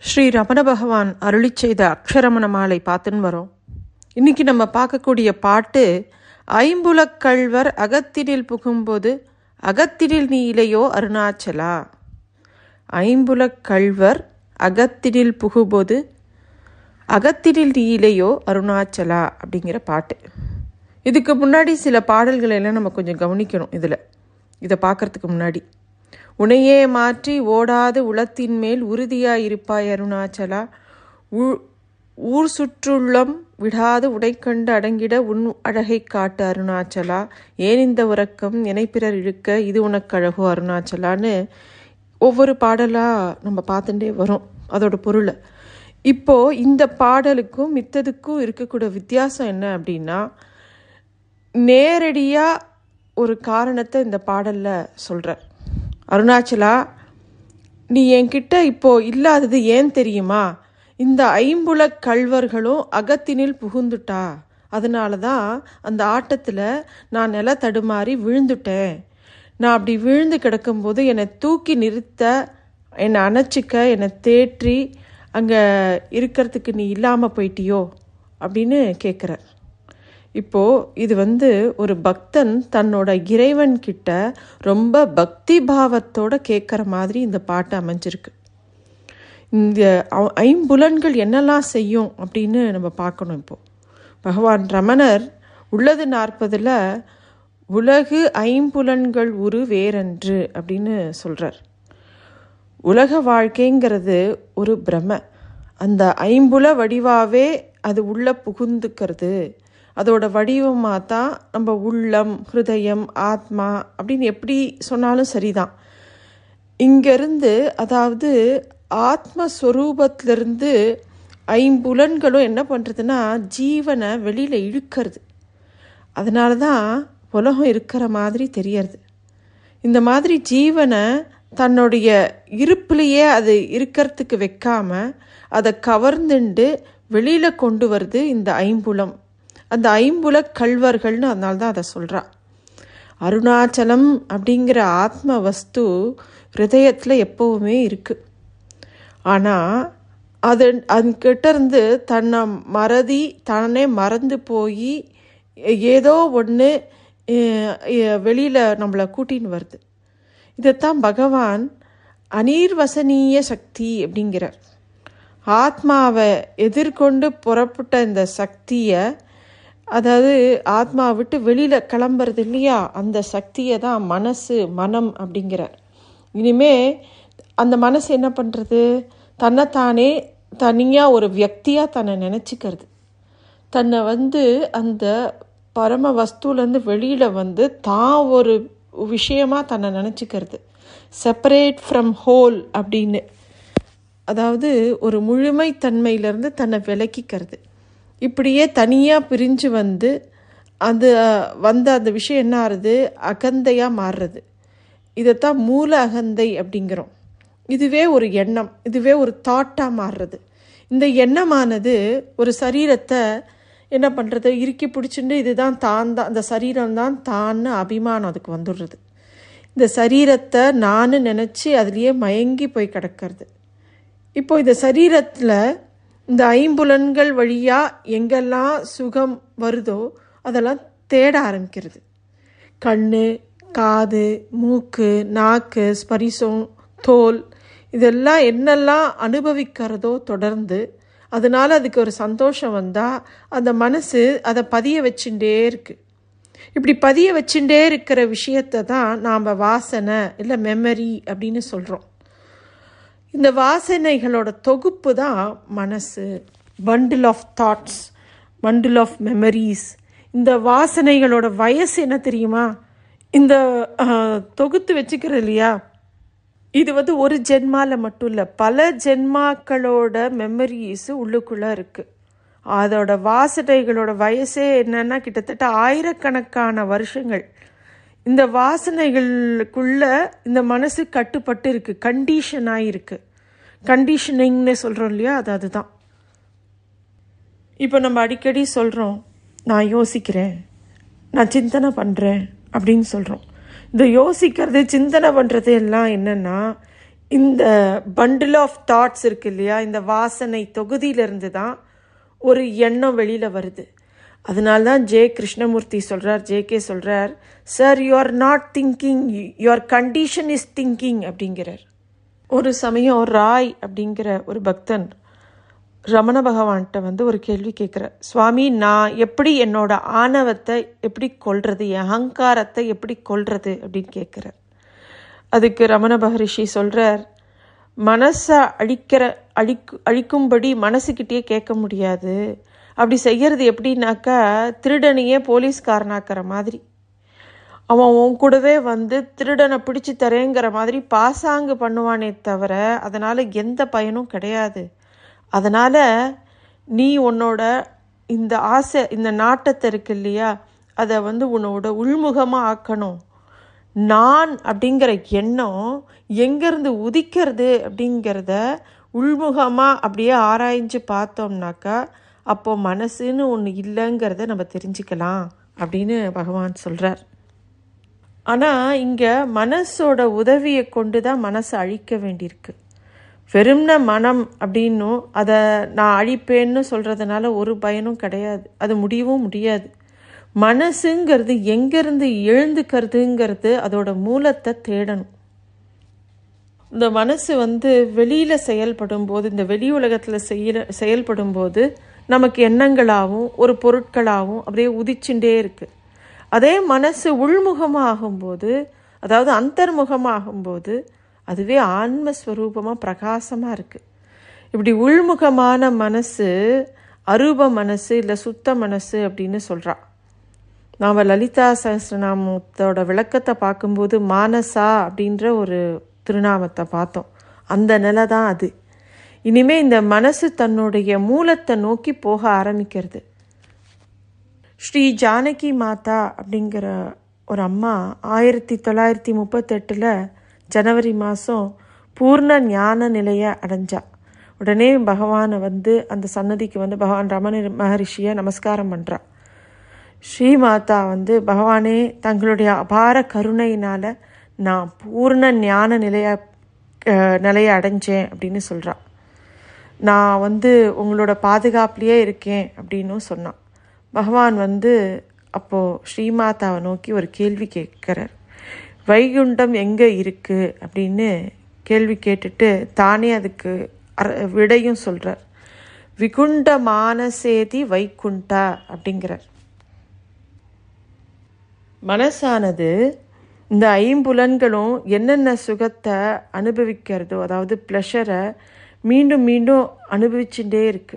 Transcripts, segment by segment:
ஸ்ரீ ரமண பகவான் அருளி செய்த அக்ஷரமண மாலை பார்த்துன்னு வரோம் இன்னைக்கு நம்ம பார்க்கக்கூடிய பாட்டு ஐம்புலக் கள்வர் அகத்தினில் புகும்போது அகத்தினில் நீ இலையோ அருணாச்சலா ஐம்புலக் கள்வர் அகத்தினில் புகும்போது அகத்தினில் நீ இலையோ அருணாச்சலா அப்படிங்கிற பாட்டு இதுக்கு முன்னாடி சில பாடல்களை எல்லாம் நம்ம கொஞ்சம் கவனிக்கணும் இதில் இதை பார்க்கறதுக்கு முன்னாடி உனையே மாற்றி ஓடாது உளத்தின் மேல் உறுதியாயிருப்பாய் அருணாச்சலா உ- ஊர் சுற்றுள்ளம் விடாது உடைக்கண்டு அடங்கிட உன் அழகை காட்டு அருணாச்சலா ஏன் இந்த உறக்கம் எனை பிறர் இழுக்க இது உனக்கு அழகோ அருணாச்சலான்னு ஒவ்வொரு பாடலாக நம்ம பார்த்துட்டே வரோம் அதோட பொருளை இப்போ இந்த பாடலுக்கும் மித்ததுக்கும் இருக்கக்கூடிய வித்தியாசம் என்ன அப்படின்னா நேரடியாக ஒரு காரணத்தை இந்த பாடலில் சொல்கிறார் அருணாச்சலா நீ என்கிட்ட இப்போ இல்லாதது ஏன் தெரியுமா இந்த ஐம்புல கள்வர்களும் அகத்தினில் புகுந்துட்டா அதனால தான் அந்த ஆட்டத்தில் நான் நில தடுமாறி விழுந்துட்டேன் நான் அப்படி விழுந்து கிடக்கும்போது என்னை தூக்கி நிறுத்த என்னை அணைச்சிக்க என்னை தேற்றி அங்கே இருக்கிறதுக்கு நீ இல்லாமல் போயிட்டியோ அப்படின்னு கேட்குறார் இப்போ இது வந்து ஒரு பக்தன் தன்னோட இறைவன் கிட்ட ரொம்ப பக்தி பாவத்தோட கேட்குற மாதிரி இந்த பாட்டு அமைஞ்சிருக்கு இந்த ஐ- ஐம்புலன்கள் என்னெல்லாம் செய்யும் அப்படின்னு நம்ம பார்க்கணும் இப்போ பகவான் ரமணர் உள்ளது நாற்பதில் உலகு ஐம்புலன்கள் உரு வேறன்று அப்படின்னு சொல்கிறார் உலக வாழ்க்கைங்கிறது ஒரு பிரம அந்த ஐம்புல வடிவாவே அது உள்ள புகுந்துக்கிறது அதோட வடிவமாக தான் நம்ம உள்ளம் ஹிருதயம் ஆத்மா அப்படின்னு எப்படி சொன்னாலும் சரிதான் இங்கேருந்து அதாவது ஆத்மஸ்வரூபத்திலிருந்து ஐம்புலன்களும் என்ன பண்ணுறதுன்னா ஜீவனை வெளியில் இழுக்கிறது அதனால தான் உலகம் இருக்கிற மாதிரி தெரியறது இந்த மாதிரி ஜீவனை தன்னுடைய இருப்புலையே அது இருக்கிறதுக்கு வைக்காம அதை கவர்ந்துண்டு வெளியில் கொண்டு வருது இந்த ஐம்புலம் அந்த ஐம்புல கள்வர்கள்னு அதனால தான் அதை சொல்கிறா அருணாச்சலம் அப்படிங்கிற ஆத்ம வஸ்து ஹிருதயத்தில் எப்போவுமே இருக்குது ஆனால் அது அதுக்கிட்ட இருந்து தன்னை மறதி தானே மறந்து போய் ஏதோ ஒன்று வெளியில் நம்மளை கூட்டின்னு வருது இதைத்தான் பகவான் அநீர்வசனீய சக்தி அப்படிங்கிறார் ஆத்மாவை எதிர்கொண்டு புறப்பட்ட இந்த சக்தியை அதாவது ஆத்மா விட்டு வெளியில் கிளம்புறது இல்லையா அந்த சக்தியை தான் மனசு மனம் அப்படிங்கிறார் இனிமே அந்த மனசு என்ன பண்ணுறது தன்னைத்தானே தனியாக ஒரு வியக்தியாக தன்னை நினச்சிக்கிறது தன்னை வந்து அந்த பரம வஸ்துலேருந்து வெளியில் வந்து தான் ஒரு விஷயமா தன்னை நினச்சிக்கிறது செப்பரேட் ஃப்ரம் ஹோல் அப்படின்னு அதாவது ஒரு முழுமைத்தன்மையிலேருந்து தன்னை விலக்கிக்கிறது இப்படியே தனியாக பிரிஞ்சு வந்து அது வந்த அந்த விஷயம் என்ன ஆறுது அகந்தையாக மாறுறது இதைத்தான் மூல அகந்தை அப்படிங்கிறோம் இதுவே ஒரு எண்ணம் இதுவே ஒரு தாட்டாக மாறுறது இந்த எண்ணமானது ஒரு சரீரத்தை என்ன பண்ணுறது இறுக்கி பிடிச்சிட்டு இதுதான் தான் தான் அந்த சரீரம் தான் தான்னு அபிமானம் அதுக்கு வந்துடுறது இந்த சரீரத்தை நான் நினச்சி அதுலேயே மயங்கி போய் கிடக்கிறது இப்போ இந்த சரீரத்தில் இந்த ஐம்புலன்கள் வழியாக எங்கெல்லாம் சுகம் வருதோ அதெல்லாம் தேட ஆரம்பிக்கிறது கண்ணு காது மூக்கு நாக்கு ஸ்பரிசம் தோல் இதெல்லாம் என்னெல்லாம் அனுபவிக்கிறதோ தொடர்ந்து அதனால அதுக்கு ஒரு சந்தோஷம் வந்தால் அந்த மனசு அதை பதிய வச்சுட்டே இருக்கு இப்படி பதிய வச்சுட்டே இருக்கிற விஷயத்தை தான் நாம் வாசனை இல்லை மெமரி அப்படின்னு சொல்கிறோம் இந்த வாசனைகளோட தொகுப்பு தான் மனசு bundle of thoughts bundle of memories இந்த வாசனைகளோட வயசு என்ன தெரியுமா இந்த அஹ், தொகுத்து வச்சுக்கிறது இல்லையா இது வந்து ஒரு ஜென்மாவில் மட்டும் இல்லை பல ஜென்மாக்களோட மெமரிஸ் உள்ளுக்குள்ளே இருக்குது அதோட வாசனைகளோட வயசே என்னன்னா கிட்டத்தட்ட ஆயிரக்கணக்கான வருஷங்கள் இந்த வாசனைகளுக்குள்ள இந்த மனசு கட்டுப்பட்டு இருக்கு கண்டிஷன் ஆயிருக்கு கண்டிஷனிங்னு சொல்கிறோம் இல்லையா அது அதுதான் இப்போ நம்ம அடிக்கடி சொல்கிறோம் நான் யோசிக்கிறேன் நான் சிந்தனை பண்ணுறேன் அப்படின்னு சொல்கிறோம் இந்த யோசிக்கிறது சிந்தனை பண்ணுறது எல்லாம் என்னென்னா இந்த பண்டில் ஆஃப் தாட்ஸ் இருக்கு இல்லையா இந்த வாசனை தொகுதியிலிருந்து தான் ஒரு எண்ணம் வெளியில் வருது அதனால தான் ஜே கிருஷ்ணமூர்த்தி சொல்கிறார் ஜேகே சொல்கிறார் sir you are not thinking your condition is thinking அப்படிங்கிறார் ஒரு சமயம் ராய் அப்படிங்கிற ஒரு பக்தன் ரமண பகவான்கிட்ட வந்து ஒரு கேள்வி கேட்குறார் சுவாமி நான் எப்படி என்னோட ஆணவத்தை எப்படி கொல்றது என் அகங்காரத்தை எப்படி கொல்றது அப்படின்னு கேட்குறார் அதுக்கு ரமண மகரிஷி சொல்கிறார் மனசை அழிக்கிற அழிக்கு அழிக்கும்படி மனசுக்கிட்டே கேட்க முடியாது அப்படி செய்யறது எப்படின்னாக்கா திருடனையே போலீஸ்காரனாக்கிற மாதிரி அவன் உன் கூடவே வந்து திருடனை பிடிச்சு தரேங்கிற மாதிரி பாசாங்கு பண்ணுவானே தவிர அதனால் எந்த பயனும் கிடையாது அதனால் நீ உன்னோட இந்த ஆசை இந்த நாட்டத்தை இருக்கு இல்லையா அதை வந்து உன்னோட உள்முகமாக ஆக்கணும் நான் அப்படிங்கிற எண்ணம் எங்கேருந்து உதிக்கிறது அப்படிங்கிறத உள்முகமாக அப்படியே ஆராய்ஞ்சு பார்த்தோம்னாக்கா அப்போ மனசுன்னு ஒன்று இல்லைங்கிறத நம்ம தெரிஞ்சுக்கலாம் அப்படின்னு பகவான் சொல்கிறார் ஆனால் இங்கே மனசோட உதவியை கொண்டு தான் மனசை அழிக்க வேண்டியிருக்கு வெறும்ன மனம் அப்படின்னும் அதை நான் அழிப்பேன்னு சொல்கிறதுனால ஒரு பயனும் கிடையாது அது முடியவும் முடியாது மனசுங்கிறது எங்கேருந்து எழுந்துக்கிறதுங்கிறது அதோட மூலத்தை தேடணும் இந்த மனசு வந்து வெளியில் செயல்படும் போது இந்த வெளி உலகத்தில் செய்ய செயல்படும் போது நமக்கு எண்ணங்களாகவும் ஒரு பொருட்களாகவும் அப்படியே உதிச்சுட்டே இருக்குது அதே மனசு உள்முகமாகும்போது அதாவது அந்தர்முகமாகும்போது அதுவே ஆன்மஸ்வரூபமாக பிரகாசமாக இருக்குது இப்படி உள்முகமான மனசு அரூப மனசு இல்லை சுத்த மனசு அப்படின்னு சொல்கிறா நாம் லலிதா சஹஸ்ரநாமத்தோட விளக்கத்தை பார்க்கும்போது மானசா அப்படின்ற ஒரு திருநாமத்தை பார்த்தோம் அந்த நிலை தான் அது இனிமே இந்த மனசு தன்னுடைய மூலத்தை நோக்கி போக ஆரம்பிக்கிறது ஸ்ரீ ஜானகி மாதா அப்படிங்கிற ஒரு அம்மா ஆயிரத்தி தொள்ளாயிரத்தி முப்பத்தெட்டில் ஜனவரி மாதம் பூர்ண ஞான நிலையை அடைஞ்சா உடனே பகவானை வந்து அந்த சன்னதிக்கு வந்து பகவான் ரமண மகரிஷியை நமஸ்காரம் பண்ணுறா ஸ்ரீமாதா வந்து பகவானே தங்களுடைய அபார கருணையினால் நான் பூர்ண ஞான நிலைய நிலையை அடைஞ்சேன் அப்படின்னு சொல்கிறா நான் வந்து உங்களோட பாதுகாப்புலேயே இருக்கேன் அப்படின்னும் சொன்னான் பகவான் வந்து அப்போது ஸ்ரீமாதாவை நோக்கி ஒரு கேள்வி கேட்குறார் வைகுண்டம் எங்கே இருக்குது அப்படின்னு கேள்வி கேட்டுட்டு தானே அதுக்கு விடையும் சொல்கிறார் விகுண்ட மானசேதி வைகுண்டா அப்படிங்கிறார் மனசானது இந்த ஐம்புலன்களும் என்னென்ன சுகத்தை அனுபவிக்கிறதோ அதாவது ப்ளஷரை மீண்டும் மீண்டும் அனுபவிச்சுட்டே இருக்கு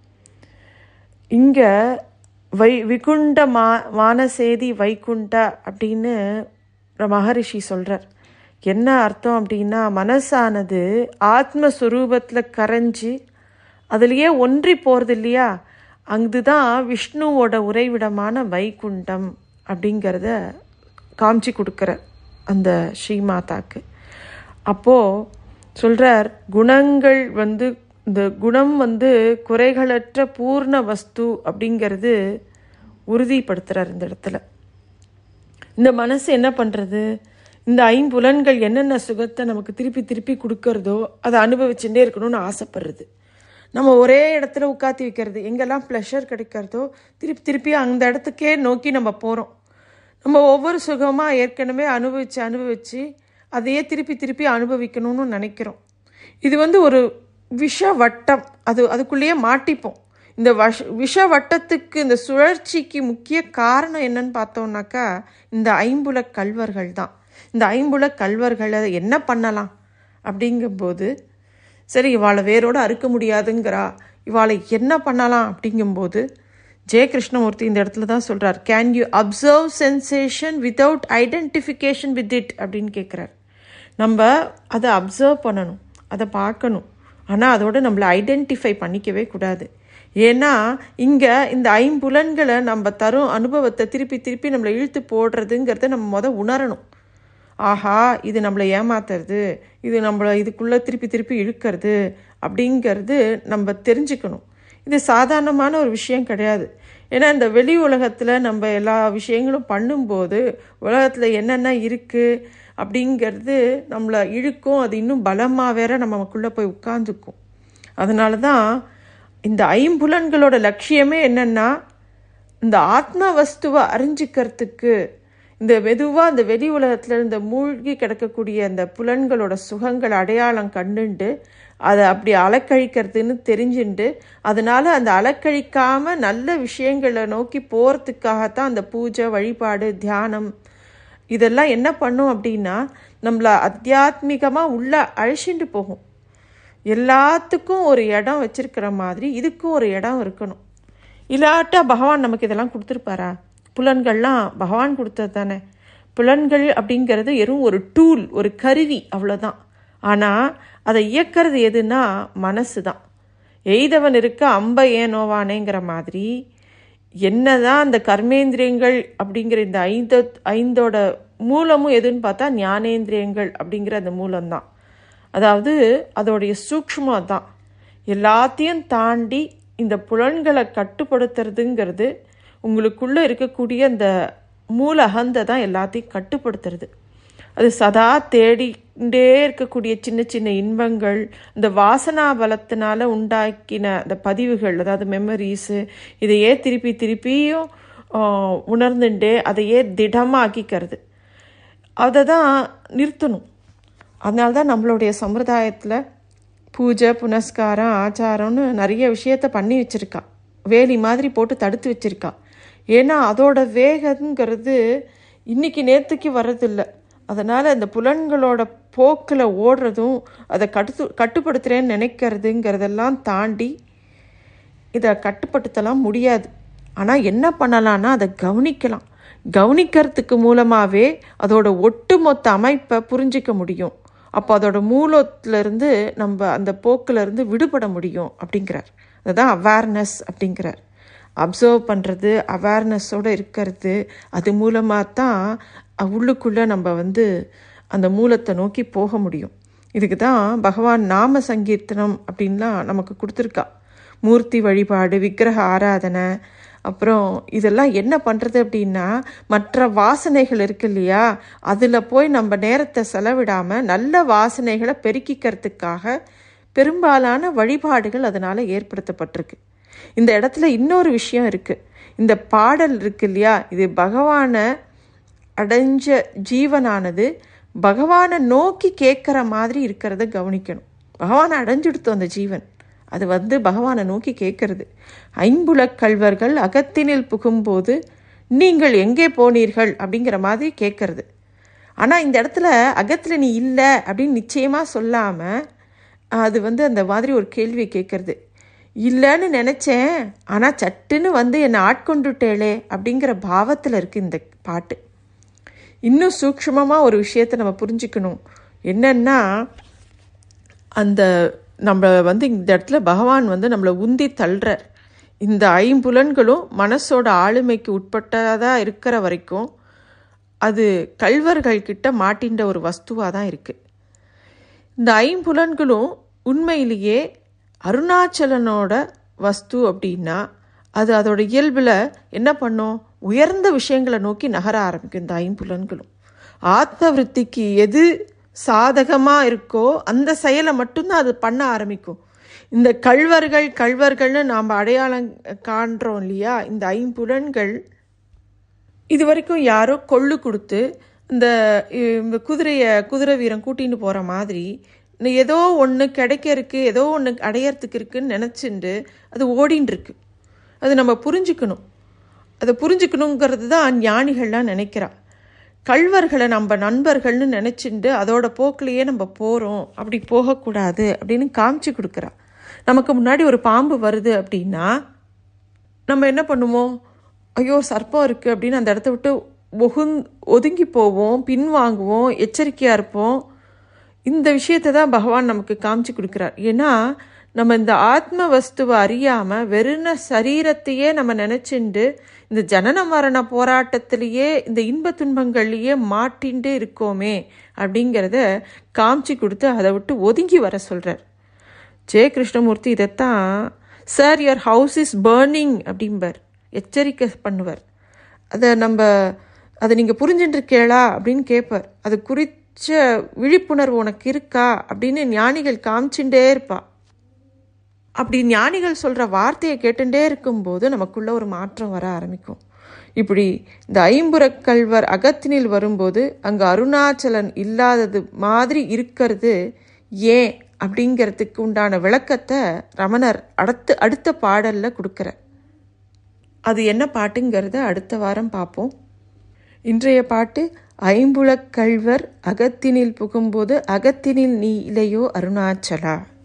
இங்கே வை விகுண்ட மா வானசேதி வைகுண்டா அப்படின்னு மகரிஷி சொல்கிறார் என்ன அர்த்தம் அப்படின்னா மனசானது ஆத்மஸ்வரூபத்தில் கரைஞ்சி அதுலேயே ஒன்றி போகிறது இல்லையா அங்குதான் விஷ்ணுவோட உறைவிடமான வைகுண்டம் அப்படிங்கிறத காமிச்சு கொடுக்குற அந்த ஸ்ரீமாதாக்கு அப்போது சொல்கிறார் குணங்கள் வந்து இந்த குணம் வந்து குறைகளற்ற பூர்ண வஸ்து அப்படிங்கிறது உறுதிப்படுத்துகிறார் இந்த இடத்துல இந்த மனசு என்ன பண்ணுறது இந்த ஐம்புலன்கள் என்னென்ன சுகத்தை நமக்கு திருப்பி திருப்பி கொடுக்கறதோ அதை அனுபவிச்சுட்டே இருக்கணும்னு ஆசைப்படுறது நம்ம ஒரே இடத்துல உட்காத்தி வைக்கிறது எங்கெல்லாம் ப்ளஷர் கிடைக்கிறதோ திருப்பி திருப்பி அந்த இடத்துக்கே நோக்கி நம்ம போகிறோம் நம்ம ஒவ்வொரு சுகமாக ஏற்கனவே அனுபவித்து அனுபவித்து அதையே திருப்பி திருப்பி அனுபவிக்கணும்னு நினைக்கிறோம் இது வந்து ஒரு விஷ வட்டம் அது அதுக்குள்ளேயே மாட்டிப்போம் இந்த வஷ விஷ வட்டத்துக்கு இந்த சுழற்சிக்கு முக்கிய காரணம் என்னன்னு பார்த்தோம்னாக்கா இந்த ஐம்புல கல்வர்கள் தான் இந்த ஐம்புல கல்வர்களை என்ன பண்ணலாம் அப்படிங்கும்போது சரி இவாளை வேரோடு அறுக்க முடியாதுங்கிறா இவாளை என்ன பண்ணலாம் அப்படிங்கும்போது ஜெய கிருஷ்ணமூர்த்தி இந்த இடத்துல தான் சொல்கிறார் can you observe sensation without identification with it அப்படின்னு கேட்குறார் நம்ம அதை அப்சர்வ் பண்ணணும் அதை பார்க்கணும் ஆனால் அதோட நம்மளை ஐடென்டிஃபை பண்ணிக்கவே கூடாது ஏன்னா இங்கே இந்த ஐம்புலன்களை நம்ம தரும் அனுபவத்தை திருப்பி திருப்பி நம்மளை இழுத்து போடுறதுங்கிறத நம்ம முத உணரணும் ஆஹா இது நம்மளை ஏமாத்துறது இது நம்மளை இதுக்குள்ளே திருப்பி திருப்பி இழுக்கிறது அப்படிங்கிறது நம்ம தெரிஞ்சுக்கணும் இது சாதாரணமான ஒரு விஷயம் கிடையாது ஏன்னா இந்த வெளி உலகத்தில் நம்ம எல்லா விஷயங்களும் பண்ணும்போது உலகத்தில் என்னென்ன இருக்குது அப்படிங்கிறது நம்மளை இழுக்கும் அது இன்னும் பலமாக வேற நமக்குள்ளே போய் உட்காந்துக்கும் அதனால தான் இந்த ஐம்புலன்களோட லட்சியமே என்னென்னா இந்த ஆத்ம வஸ்துவை அறிஞ்சிக்கிறதுக்கு இந்த மெதுவாக இந்த வெளி உலகத்தில் இந்த மூழ்கி கிடக்கக்கூடிய அந்த புலன்களோட சுகங்கள் அடையாளம் கண்டுண்டு அதை அப்படி அலக்கழிக்கிறதுன்னு தெரிஞ்சுண்டு அதனால அந்த அலக்கழிக்காமல் நல்ல விஷயங்களை நோக்கி போகிறதுக்காகத்தான் அந்த பூஜை வழிபாடு தியானம் இதெல்லாம் என்ன பண்ணும் அப்படின்னா நம்மளை அத்தியாத்மிகமாக உள்ள அழிச்சிட்டு போகும் எல்லாத்துக்கும் ஒரு இடம் வச்சிருக்கிற மாதிரி இதுக்கும் ஒரு இடம் இருக்கணும் இல்லாட்டா பகவான் நமக்கு இதெல்லாம் கொடுத்துருப்பாரா புலன்கள்லாம் பகவான் கொடுத்தது தானே புலன்கள் அப்படிங்கிறது வெறும் ஒரு டூல் ஒரு கருவி அவ்வளோதான் ஆனால் அதை இயக்கிறது எதுனா மனசு தான் எய்தவன் இருக்க அம்ப ஏன் நோவானேங்கிற மாதிரி என்னதான் அந்த கர்மேந்திரியங்கள் அப்படிங்கிற இந்த ஐந்து ஐந்தோட மூலமும் எதுன்னு பார்த்தா ஞானேந்திரியங்கள் அப்படிங்கிற அந்த மூலம்தான் அதாவது அதோடைய சூக்ஷ்மம் தான் எல்லாத்தையும் தாண்டி இந்த புலன்களை கட்டுப்படுத்துறதுங்கிறது உங்களுக்குள்ளே இருக்கக்கூடிய அந்த மூல அகந்தை தான் எல்லாத்தையும் கட்டுப்படுத்துறது அது சதா தேடிண்டே இருக்கக்கூடிய சின்ன சின்ன இன்பங்கள் இந்த வாசனா பலத்தினால உண்டாக்கின அந்த பதிவுகள் அதாவது மெமரிஸு இதையே திருப்பி திருப்பியும் உணர்ந்துட்டே அதையே திடமாக்கிக்கிறது அதை தான் நிறுத்தணும் அதனால தான் நம்மளுடைய சம்பிரதாயத்தில் பூஜை புனஸ்காரம் ஆச்சாரம்னு நிறைய விஷயத்த பண்ணி வச்சுருக்கா வேலி மாதிரி போட்டு தடுத்து வச்சுருக்கா ஏன்னா அதோட வேகங்கிறது இன்னைக்கு நேற்றுக்கு வர்றதில்ல அதனால் இந்த புலன்களோட போக்கில் ஓடுறதும் அதை கட்டு கட்டுப்படுத்துகிறேன்னு நினைக்கிறதுங்கிறதெல்லாம் தாண்டி இதை கட்டுப்படுத்தலாம் முடியாது ஆனால் என்ன பண்ணலான்னா அதை கவனிக்கலாம் கவனிக்கிறதுக்கு மூலமாகவே அதோட ஒட்டுமொத்த அமைப்பை புரிஞ்சிக்க முடியும் அப்போ அதோட மூலத்திலிருந்து நம்ம அந்த போக்கிலிருந்து விடுபட முடியும் அப்படிங்கிறார் அதுதான் அவேர்னஸ் அப்படிங்கிறார் அப்சர்வ் பண்ணுறது அவேர்னஸோடு இருக்கிறது அது மூலமாக தான் உள்ளுக்குள்ளே நம்ம வந்து அந்த மூலத்தை நோக்கி போக முடியும் இதுக்கு தான் பகவான் நாம சங்கீர்த்தனம் அப்படின்லாம் நமக்கு கொடுத்துருக்கா மூர்த்தி வழிபாடு விக்கிரக ஆராதனை அப்புறம் இதெல்லாம் என்ன பண்ணுறது அப்படின்னா மற்ற வாசனைகள் இருக்கு இல்லையா அதில் போய் நம்ம நேரத்தை செலவிடாமல் நல்ல வாசனைகளை பெருக்கிக்கிறதுக்காக பெரும்பாலான வழிபாடுகள் அதனால் ஏற்படுத்தப்பட்டிருக்கு இந்த இடத்துல இன்னொரு விஷயம் இருக்குது இந்த பாடல் இருக்கு இல்லையா இது பகவானை அடைஞ்ச ஜீவனானது பகவானை நோக்கி கேட்குற மாதிரி இருக்கிறத கவனிக்கணும் பகவானை அடைஞ்சுடுத்தோம் அந்த ஜீவன் அது வந்து பகவானை நோக்கி கேட்கறது ஐம்புலக் கல்வர்கள் அகத்தினில் புகும்போது நீங்கள் எங்கே போனீர்கள் அப்படிங்கிற மாதிரி கேட்கறது ஆனால் இந்த இடத்துல அகத்தில் நீ இல்லை அப்படின்னு நிச்சயமாக சொல்லாமல் அது வந்து அந்த மாதிரி ஒரு கேள்வியை கேட்கறது இல்லைன்னு நினச்சேன் ஆனால் சட்டுன்னு வந்து என்னை ஆட்கொண்டுட்டேளே அப்படிங்கிற பாவத்தில் இருக்குது இந்த பாட்டு இன்னும் சூக்ஷ்மமாக ஒரு விஷயத்தை நம்ம புரிஞ்சுக்கணும் என்னன்னா அந்த நம்ம வந்து இந்த இடத்துல பகவான் வந்து நம்மளை உந்தி தள்ளுறார் இந்த ஐம்புலன்களும் மனசோட ஆளுமைக்கு உட்பட்டதாக இருக்கிற வரைக்கும் அது கல்வர்கள் கிட்ட மாட்டின்ற ஒரு வஸ்துவாக தான் இருக்குது இந்த ஐம்புலன்களும் உண்மையிலேயே அருணாச்சலனோட வஸ்து அப்படின்னா அது அதோட இயல்பில் என்ன பண்ணும் உயர்ந்த விஷயங்களை நோக்கி நகர ஆரம்பிக்கும் இந்த ஐம்புலன்களும் ஆத்ம விருத்திக்கு எது சாதகமாக இருக்கோ அந்த செயலை மட்டும்தான் அது பண்ண ஆரம்பிக்கும் இந்த கல்வர்கள் கல்வர்கள்னு நாம் அடையாளம் காண்றோம் இல்லையா இந்த ஐம்புலன்கள் இது வரைக்கும் யாரோ கொள்ளு கொடுத்து இந்த இந்த குதிரையை குதிரை வீரன் கூட்டின்னு போகிற மாதிரி ஏதோ ஒன்று கிடைக்க இருக்கு ஏதோ ஒன்று அடையறதுக்கு இருக்குன்னு நினச்சிண்டு அது ஓடின்னு இருக்கு அது நம்ம புரிஞ்சுக்கணும் அதை புரிஞ்சுக்கணுங்கிறது தான் ஞானிகள்லாம் நினைக்கிறா கல்வர்களை நம்ம நண்பர்கள்னு நினச்சிண்டு அதோட போக்கிலேயே நம்ம போகிறோம் அப்படி போகக்கூடாது அப்படின்னு காமிச்சு கொடுக்குறா நமக்கு முன்னாடி ஒரு பாம்பு வருது அப்படின்னா நம்ம என்ன பண்ணுவோம் ஐயோ சர்ப்பம் இருக்குது அப்படின்னு அந்த இடத்த விட்டு ஒகுந் ஒதுங்கி போவோம் பின்வாங்குவோம் எச்சரிக்கையாக இருப்போம் இந்த விஷயத்தை தான் பகவான் நமக்கு காமிச்சு கொடுக்குறார் ஏன்னா நம்ம இந்த ஆத்ம வஸ்துவை அறியாமல் வெறுன சரீரத்தையே நம்ம நினச்சிண்டு இந்த ஜனன மரண போராட்டத்திலேயே இந்த இன்ப துன்பங்கள்லேயே மாட்டின்ண்டே இருக்கோமே அப்படிங்கிறத காமிச்சு கொடுத்து அதை விட்டு ஒதுங்கி வர சொல்கிறார் ஜெய கிருஷ்ணமூர்த்தி இதைத்தான் sir your house is burning அப்படிம்பார் எச்சரிக்கை பண்ணுவார் அதை நம்ம அதை நீங்கள் புரிஞ்சுட்டு இருக்கேளா அப்படின்னு கேட்பார் அது குறி விழிப்புணர்வு உனக்கு இருக்கா அப்படின்னு ஞானிகள் காமிச்சுட்டே இருப்பா அப்படி ஞானிகள் சொல்கிற வார்த்தையை கேட்டுட்டே இருக்கும்போது நமக்குள்ள ஒரு மாற்றம் வர ஆரம்பிக்கும் இப்படி இந்த ஐம்புறக் கல்வர் அகத்தினில் வரும்போது அங்கே அருணாச்சலன் இல்லாதது மாதிரி இருக்கிறது ஏன் அப்படிங்கிறதுக்கு உண்டான விளக்கத்தை ரமணர் அடுத்து அடுத்த பாடலில் கொடுக்குற அது என்ன பாட்டுங்கிறத அடுத்த வாரம் பார்ப்போம் இன்றைய பாட்டு ஐம்புலக் கல்வர் அகத்தினில் புகும்போது அகத்தினில் நீ இலையோ அருணாச்சலா